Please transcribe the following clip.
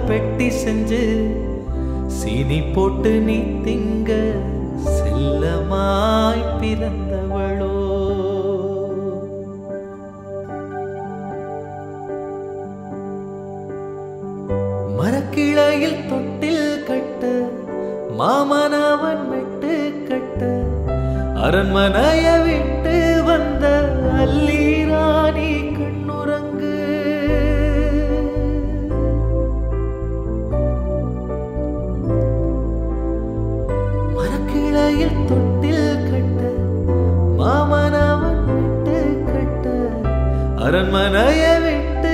பெட்டி செஞ்சு சீனி போட்டு நீ திங்க செல்லமாய் பிறந்தவளோ மரக்கிளையில் தொட்டில் கட்ட மாமனவன் விட்டு கட்ட அரண்மனைய விட்டு வந்த அல்லீராணி கண்ணுறங்கு மரக்கிளையில் தொட்டில் கட்ட மாமனவன் விட்டு கட்ட அரண்மனைய விட்டு